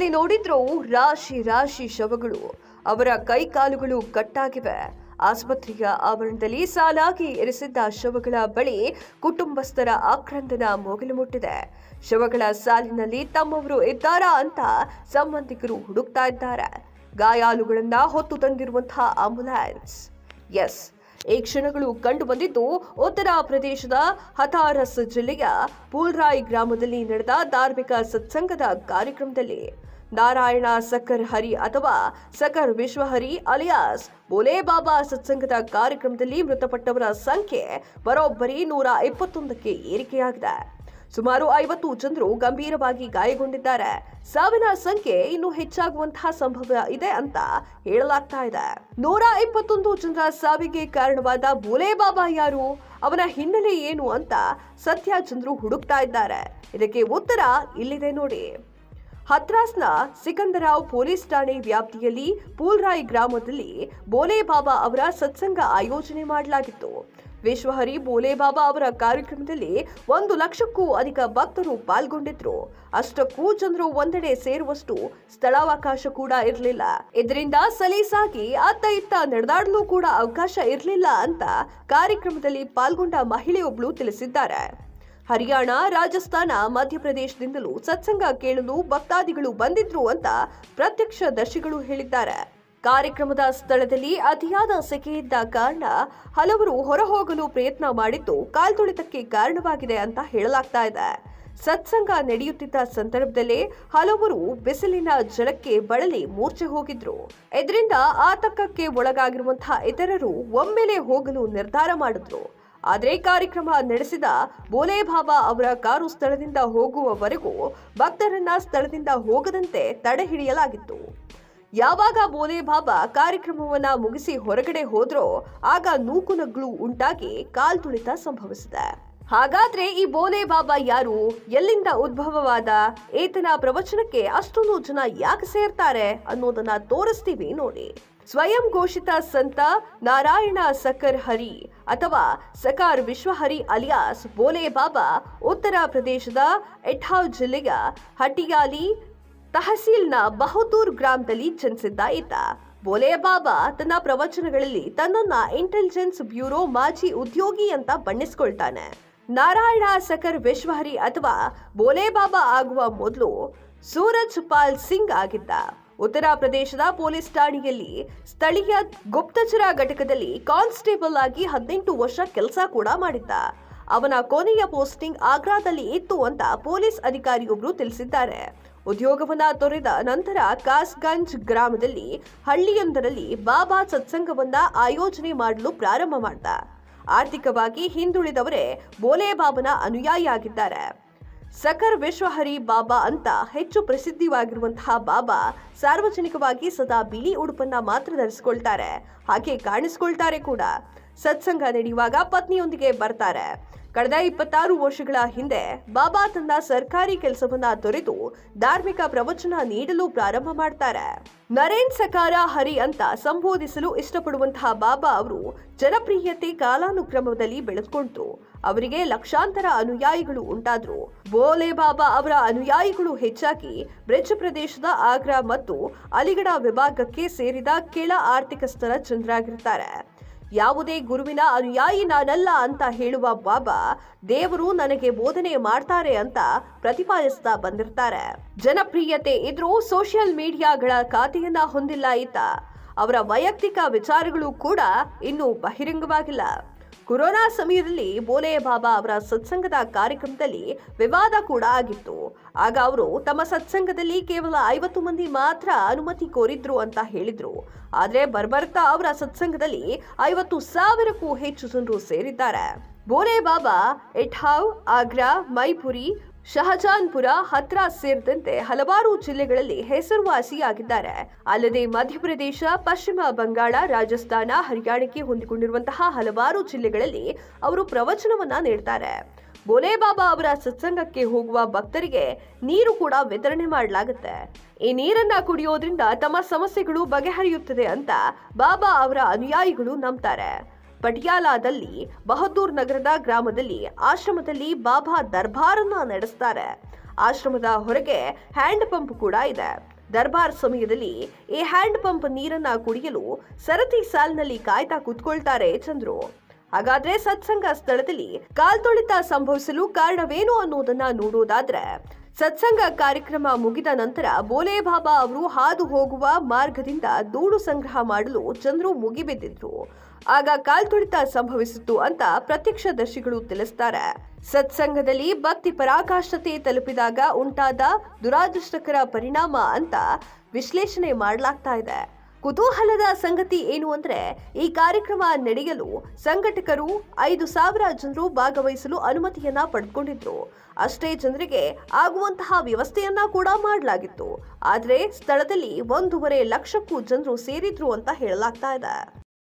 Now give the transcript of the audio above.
ಎಲ್ಲಿ ನೋಡಿದ್ರೂ ರಾಶಿ ರಾಶಿ ಶವಗಳು ಅವರ ಕೈ ಕಾಲುಗಳು ಕಟ್ಟಾಗಿವೆ ಆಸ್ಪತ್ರೆಯ ಆವರಣದಲ್ಲಿ ಸಾಲಾಗಿ ಇರಿಸಿದ್ದ ಶವಗಳ ಬಳಿ ಕುಟುಂಬಸ್ಥರ ಆಕ್ರಂದನ ಮುಗಿಲು ಮುಟ್ಟಿದೆ ಶವಗಳ ಸಾಲಿನಲ್ಲಿ ತಮ್ಮವರು ಇದ್ದಾರಾ ಅಂತ ಸಂಬಂಧಿಕರು ಹುಡುಕ್ತಾ ಇದ್ದಾರೆ ಗಾಯಾಳುಗಳನ್ನ ಹೊತ್ತು ತಂದಿರುವಂತಹ ಆಂಬುಲೆನ್ಸ್ ಎಸ್ ಈ ಕ್ಷಣಗಳು ಕಂಡು ಬಂದಿದ್ದು ಉತ್ತರ ಪ್ರದೇಶದ ಹಥಾರಸ್ ಜಿಲ್ಲೆಯ ಪೂಲ್ರಾಯ್ ಗ್ರಾಮದಲ್ಲಿ ನಡೆದ ಧಾರ್ಮಿಕ ಸತ್ಸಂಗದ ಕಾರ್ಯಕ್ರಮದಲ್ಲಿ ನಾರಾಯಣ ಸಕರ್ ಹರಿ ಅಥವಾ ಸಕರ್ ವಿಶ್ವಹರಿ ಅಲಿಯಾಸ್ ಬೋಲೆ ಬಾಬಾ ಸತ್ಸಂಗದ ಕಾರ್ಯಕ್ರಮದಲ್ಲಿ ಮೃತಪಟ್ಟವರ ಸಂಖ್ಯೆ ಬರೋಬ್ಬರಿ ನೂರ ಇಪ್ಪತ್ತೊಂದಕ್ಕೆ ಏರಿಕೆಯಾಗಿದೆ ಸುಮಾರು ಐವತ್ತು ಜನರು ಗಂಭೀರವಾಗಿ ಗಾಯಗೊಂಡಿದ್ದಾರೆ ಸಾವಿನ ಸಂಖ್ಯೆ ಇನ್ನೂ ಹೆಚ್ಚಾಗುವಂತಹ ಸಂಭವ ಇದೆ ಅಂತ ಹೇಳಲಾಗ್ತಾ ಇದೆ ನೂರ ಇಪ್ಪತ್ತೊಂದು ಜನರ ಸಾವಿಗೆ ಕಾರಣವಾದ ಬೋಲೆ ಬಾಬಾ ಯಾರು ಅವನ ಹಿನ್ನೆಲೆ ಏನು ಅಂತ ಸತ್ಯ ಜನರು ಹುಡುಕ್ತಾ ಇದ್ದಾರೆ ಇದಕ್ಕೆ ಉತ್ತರ ಇಲ್ಲಿದೆ ನೋಡಿ ಹತ್ರಾಸ್ನ ಸಿಕಂದರಾವ್ ಪೊಲೀಸ್ ಠಾಣೆ ವ್ಯಾಪ್ತಿಯಲ್ಲಿ ಪೂಲ್ರಾಯ್ ಗ್ರಾಮದಲ್ಲಿ ಬೋಲೆ ಬಾಬಾ ಅವರ ಸತ್ಸಂಗ ಆಯೋಜನೆ ಮಾಡಲಾಗಿತ್ತು ವಿಶ್ವಹರಿ ಬೋಲೆ ಬಾಬಾ ಅವರ ಕಾರ್ಯಕ್ರಮದಲ್ಲಿ ಒಂದು ಲಕ್ಷಕ್ಕೂ ಅಧಿಕ ಭಕ್ತರು ಪಾಲ್ಗೊಂಡಿದ್ರು ಅಷ್ಟಕ್ಕೂ ಜನರು ಒಂದೆಡೆ ಸೇರುವಷ್ಟು ಸ್ಥಳಾವಕಾಶ ಕೂಡ ಇರಲಿಲ್ಲ ಇದರಿಂದ ಸಲೀಸಾಗಿ ಅತ್ತ ಇತ್ತ ನಡೆದಾಡಲು ಕೂಡ ಅವಕಾಶ ಇರಲಿಲ್ಲ ಅಂತ ಕಾರ್ಯಕ್ರಮದಲ್ಲಿ ಪಾಲ್ಗೊಂಡ ಮಹಿಳೆಯೊಬ್ಳು ತಿಳಿಸಿದ್ದಾರೆ ಹರಿಯಾಣ ರಾಜಸ್ಥಾನ ಮಧ್ಯಪ್ರದೇಶದಿಂದಲೂ ಸತ್ಸಂಗ ಕೇಳಲು ಭಕ್ತಾದಿಗಳು ಬಂದಿದ್ರು ಅಂತ ಪ್ರತ್ಯಕ್ಷದರ್ಶಿಗಳು ಹೇಳಿದ್ದಾರೆ ಕಾರ್ಯಕ್ರಮದ ಸ್ಥಳದಲ್ಲಿ ಅತಿಯಾದ ಸೆಕೆ ಇದ್ದ ಕಾರಣ ಹಲವರು ಹೊರಹೋಗಲು ಪ್ರಯತ್ನ ಮಾಡಿದ್ದು ಕಾಲ್ತುಳಿತಕ್ಕೆ ಕಾರಣವಾಗಿದೆ ಅಂತ ಹೇಳಲಾಗ್ತಾ ಇದೆ ಸತ್ಸಂಗ ನಡೆಯುತ್ತಿದ್ದ ಸಂದರ್ಭದಲ್ಲೇ ಹಲವರು ಬಿಸಿಲಿನ ಜಲಕ್ಕೆ ಬಳಲಿ ಮೂರ್ಛೆ ಹೋಗಿದ್ರು ಇದರಿಂದ ಆತಂಕಕ್ಕೆ ಒಳಗಾಗಿರುವಂತಹ ಇತರರು ಒಮ್ಮೆಲೆ ಹೋಗಲು ನಿರ್ಧಾರ ಮಾಡಿದ್ರು ಆದರೆ ಕಾರ್ಯಕ್ರಮ ನಡೆಸಿದ ಬೋಲೆ ಬಾಬಾ ಅವರ ಕಾರು ಸ್ಥಳದಿಂದ ಹೋಗುವವರೆಗೂ ಭಕ್ತರನ್ನ ಸ್ಥಳದಿಂದ ಹೋಗದಂತೆ ತಡೆ ಹಿಡಿಯಲಾಗಿತ್ತು ಯಾವಾಗ ಬೋಲೆ ಬಾಬಾ ಕಾರ್ಯಕ್ರಮವನ್ನ ಮುಗಿಸಿ ಹೊರಗಡೆ ಹೋದ್ರೋ ಆಗ ನೂಕುನಗ್ಲು ಉಂಟಾಗಿ ಕಾಲ್ತುಳಿತ ಸಂಭವಿಸಿದೆ ಹಾಗಾದ್ರೆ ಈ ಬೋಲೆ ಬಾಬಾ ಯಾರು ಎಲ್ಲಿಂದ ಉದ್ಭವವಾದ ಈತನ ಪ್ರವಚನಕ್ಕೆ ಅಷ್ಟೊಂದು ಜನ ಯಾಕೆ ಸೇರ್ತಾರೆ ಅನ್ನೋದನ್ನ ತೋರಿಸ್ತೀವಿ ನೋಡಿ ಸ್ವಯಂ ಘೋಷಿತ ಸಂತ ನಾರಾಯಣ ಸಕರ್ ಹರಿ ಅಥವಾ ಸಕಾರ್ ವಿಶ್ವಹರಿ ಅಲಿಯಾಸ್ ಬೋಲೆ ಬಾಬಾ ಉತ್ತರ ಪ್ರದೇಶದ ಎಠಾವ್ ಜಿಲ್ಲೆಯ ಹಟಿಯಾಲಿ ತಹಸೀಲ್ನ ಬಹದ್ದೂರ್ ಗ್ರಾಮದಲ್ಲಿ ಜನಿಸಿದ್ದ ಈತ ಬೋಲೆ ಬಾಬಾ ತನ್ನ ಪ್ರವಚನಗಳಲ್ಲಿ ತನ್ನನ್ನ ಇಂಟೆಲಿಜೆನ್ಸ್ ಬ್ಯೂರೋ ಮಾಜಿ ಉದ್ಯೋಗಿ ಅಂತ ಬಣ್ಣಿಸ್ಕೊಳ್ತಾನೆ ನಾರಾಯಣ ಸಕರ್ ವಿಶ್ವಹರಿ ಅಥವಾ ಬೋಲೆ ಬಾಬಾ ಆಗುವ ಮೊದಲು ಸೂರಜ್ ಪಾಲ್ ಸಿಂಗ್ ಆಗಿದ್ದ ಉತ್ತರ ಪ್ರದೇಶದ ಪೊಲೀಸ್ ಠಾಣೆಯಲ್ಲಿ ಸ್ಥಳೀಯ ಗುಪ್ತಚರ ಘಟಕದಲ್ಲಿ ಕಾನ್ಸ್ಟೇಬಲ್ ಆಗಿ ಹದಿನೆಂಟು ವರ್ಷ ಕೆಲಸ ಕೂಡ ಮಾಡಿದ್ದ ಅವನ ಕೊನೆಯ ಪೋಸ್ಟಿಂಗ್ ಆಗ್ರಾದಲ್ಲಿ ಇತ್ತು ಅಂತ ಪೊಲೀಸ್ ಅಧಿಕಾರಿಯೊಬ್ರು ತಿಳಿಸಿದ್ದಾರೆ ಉದ್ಯೋಗವನ್ನ ತೊರೆದ ನಂತರ ಕಾಸ್ಗಂಜ್ ಗ್ರಾಮದಲ್ಲಿ ಹಳ್ಳಿಯೊಂದರಲ್ಲಿ ಬಾಬಾ ಸತ್ಸಂಗವನ್ನ ಆಯೋಜನೆ ಮಾಡಲು ಪ್ರಾರಂಭ ಮಾಡ್ದ ಆರ್ಥಿಕವಾಗಿ ಹಿಂದುಳಿದವರೇ ಬೋಲೆ ಬಾಬನ ಅನುಯಾಯಿಯಾಗಿದ್ದಾರೆ ಸಕರ್ ವಿಶ್ವಹರಿ ಬಾಬಾ ಅಂತ ಹೆಚ್ಚು ಪ್ರಸಿದ್ಧಿವಾಗಿರುವಂತಹ ಬಾಬಾ ಸಾರ್ವಜನಿಕವಾಗಿ ಸದಾ ಬಿಳಿ ಉಡುಪನ್ನ ಮಾತ್ರ ಧರಿಸಿಕೊಳ್ತಾರೆ ಹಾಗೆ ಕಾಣಿಸ್ಕೊಳ್ತಾರೆ ಕೂಡ ಸತ್ಸಂಗ ನಡೆಯುವಾಗ ಪತ್ನಿಯೊಂದಿಗೆ ಬರ್ತಾರೆ ಕಳೆದ ಇಪ್ಪತ್ತಾರು ವರ್ಷಗಳ ಹಿಂದೆ ಬಾಬಾ ತನ್ನ ಸರ್ಕಾರಿ ಕೆಲಸವನ್ನ ತೊರೆದು ಧಾರ್ಮಿಕ ಪ್ರವಚನ ನೀಡಲು ಪ್ರಾರಂಭ ಮಾಡ್ತಾರೆ ನರೇನ್ ಸಕಾರ ಹರಿ ಅಂತ ಸಂಬೋಧಿಸಲು ಇಷ್ಟಪಡುವಂತಹ ಬಾಬಾ ಅವರು ಜನಪ್ರಿಯತೆ ಕಾಲಾನುಕ್ರಮದಲ್ಲಿ ಬೆಳೆದುಕೊಂಡ್ರು ಅವರಿಗೆ ಲಕ್ಷಾಂತರ ಅನುಯಾಯಿಗಳು ಉಂಟಾದ್ರು ಬೋಲೆ ಬಾಬಾ ಅವರ ಅನುಯಾಯಿಗಳು ಹೆಚ್ಚಾಗಿ ಬ್ರಿಜ್ ಪ್ರದೇಶದ ಆಗ್ರಾ ಮತ್ತು ಅಲಿಗಢ ವಿಭಾಗಕ್ಕೆ ಸೇರಿದ ಕೆಳ ಆರ್ಥಿಕಸ್ಥರ ಜನರಾಗಿರ್ತಾರೆ ಯಾವುದೇ ಗುರುವಿನ ಅನುಯಾಯಿ ನಾನಲ್ಲ ಅಂತ ಹೇಳುವ ಬಾಬಾ ದೇವರು ನನಗೆ ಬೋಧನೆ ಮಾಡ್ತಾರೆ ಅಂತ ಪ್ರತಿಪಾದಿಸ್ತಾ ಬಂದಿರ್ತಾರೆ ಜನಪ್ರಿಯತೆ ಇದ್ರೂ ಸೋಷಿಯಲ್ ಮೀಡಿಯಾಗಳ ಖಾತೆಯನ್ನ ಹೊಂದಿಲ್ಲ ಈತ ಅವರ ವೈಯಕ್ತಿಕ ವಿಚಾರಗಳು ಕೂಡ ಇನ್ನೂ ಬಹಿರಂಗವಾಗಿಲ್ಲ ಕೊರೋನಾ ಸಮಯದಲ್ಲಿ ಬೋಲೆ ಬಾಬಾ ಅವರ ಸತ್ಸಂಗದ ಕಾರ್ಯಕ್ರಮದಲ್ಲಿ ವಿವಾದ ಕೂಡ ಆಗಿತ್ತು ಆಗ ಅವರು ತಮ್ಮ ಸತ್ಸಂಗದಲ್ಲಿ ಕೇವಲ ಐವತ್ತು ಮಂದಿ ಮಾತ್ರ ಅನುಮತಿ ಕೋರಿದ್ರು ಅಂತ ಹೇಳಿದ್ರು ಆದ್ರೆ ಬರ್ಬರ್ತಾ ಅವರ ಸತ್ಸಂಗದಲ್ಲಿ ಐವತ್ತು ಸಾವಿರಕ್ಕೂ ಹೆಚ್ಚು ಜನರು ಸೇರಿದ್ದಾರೆ ಬೋಲೆ ಬಾಬಾ ಎಠಾವ್ ಆಗ್ರಾ ಮೈಪುರಿ ಶಹಜಾನ್ಪುರ ಹತ್ರಾಸ್ ಸೇರಿದಂತೆ ಹಲವಾರು ಜಿಲ್ಲೆಗಳಲ್ಲಿ ಹೆಸರುವಾಸಿಯಾಗಿದ್ದಾರೆ ಅಲ್ಲದೆ ಮಧ್ಯಪ್ರದೇಶ ಪಶ್ಚಿಮ ಬಂಗಾಳ ರಾಜಸ್ಥಾನ ಹರಿಯಾಣಕ್ಕೆ ಹೊಂದಿಕೊಂಡಿರುವಂತಹ ಹಲವಾರು ಜಿಲ್ಲೆಗಳಲ್ಲಿ ಅವರು ಪ್ರವಚನವನ್ನ ನೀಡ್ತಾರೆ ಬೋಲೆ ಬಾಬಾ ಅವರ ಸತ್ಸಂಗಕ್ಕೆ ಹೋಗುವ ಭಕ್ತರಿಗೆ ನೀರು ಕೂಡ ವಿತರಣೆ ಮಾಡಲಾಗುತ್ತೆ ಈ ನೀರನ್ನ ಕುಡಿಯೋದ್ರಿಂದ ತಮ್ಮ ಸಮಸ್ಯೆಗಳು ಬಗೆಹರಿಯುತ್ತದೆ ಅಂತ ಬಾಬಾ ಅವರ ಅನುಯಾಯಿಗಳು ನಂಬ್ತಾರೆ ಪಟಿಯಾಲಾದಲ್ಲಿ ಬಹದ್ದೂರ್ ನಗರದ ಗ್ರಾಮದಲ್ಲಿ ಆಶ್ರಮದಲ್ಲಿ ಬಾಬಾ ದರ್ಬಾರನ್ನ ನಡೆಸ್ತಾರೆ ಆಶ್ರಮದ ಹೊರಗೆ ಹ್ಯಾಂಡ್ ಪಂಪ್ ಕೂಡ ಇದೆ ದರ್ಬಾರ್ ಸಮಯದಲ್ಲಿ ಈ ಹ್ಯಾಂಡ್ ಪಂಪ್ ನೀರನ್ನ ಕುಡಿಯಲು ಸರತಿ ಸಾಲಿನಲ್ಲಿ ಕಾಯ್ತಾ ಕುತ್ಕೊಳ್ತಾರೆ ಚಂದ್ರು ಹಾಗಾದ್ರೆ ಸತ್ಸಂಗ ಸ್ಥಳದಲ್ಲಿ ಕಾಲ್ತೊಳಿತ ಸಂಭವಿಸಲು ಕಾರಣವೇನು ಅನ್ನೋದನ್ನ ನೋಡೋದಾದ್ರೆ ಸತ್ಸಂಗ ಕಾರ್ಯಕ್ರಮ ಮುಗಿದ ನಂತರ ಬೋಲೆ ಬಾಬಾ ಅವರು ಹಾದು ಹೋಗುವ ಮಾರ್ಗದಿಂದ ದೂಡು ಸಂಗ್ರಹ ಮಾಡಲು ಚಂದ್ರು ಮುಗಿಬಿದ್ದಿದ್ರು ಆಗ ಕಾಲ್ತುಳಿತ ಸಂಭವಿಸಿತ್ತು ಅಂತ ಪ್ರತ್ಯಕ್ಷದರ್ಶಿಗಳು ತಿಳಿಸ್ತಾರೆ ಸತ್ಸಂಗದಲ್ಲಿ ಭಕ್ತಿ ಪರಾಕಾಷ್ಠತೆ ತಲುಪಿದಾಗ ಉಂಟಾದ ದುರಾದೃಷ್ಟಕರ ಪರಿಣಾಮ ಅಂತ ವಿಶ್ಲೇಷಣೆ ಮಾಡಲಾಗ್ತಾ ಇದೆ ಕುತೂಹಲದ ಸಂಗತಿ ಏನು ಅಂದ್ರೆ ಈ ಕಾರ್ಯಕ್ರಮ ನಡೆಯಲು ಸಂಘಟಕರು ಐದು ಸಾವಿರ ಜನರು ಭಾಗವಹಿಸಲು ಅನುಮತಿಯನ್ನ ಪಡೆದುಕೊಂಡಿದ್ರು ಅಷ್ಟೇ ಜನರಿಗೆ ಆಗುವಂತಹ ವ್ಯವಸ್ಥೆಯನ್ನ ಕೂಡ ಮಾಡಲಾಗಿತ್ತು ಆದ್ರೆ ಸ್ಥಳದಲ್ಲಿ ಒಂದೂವರೆ ಲಕ್ಷಕ್ಕೂ ಜನರು ಸೇರಿದ್ರು ಅಂತ ಹೇಳಲಾಗ್ತಾ ಇದೆ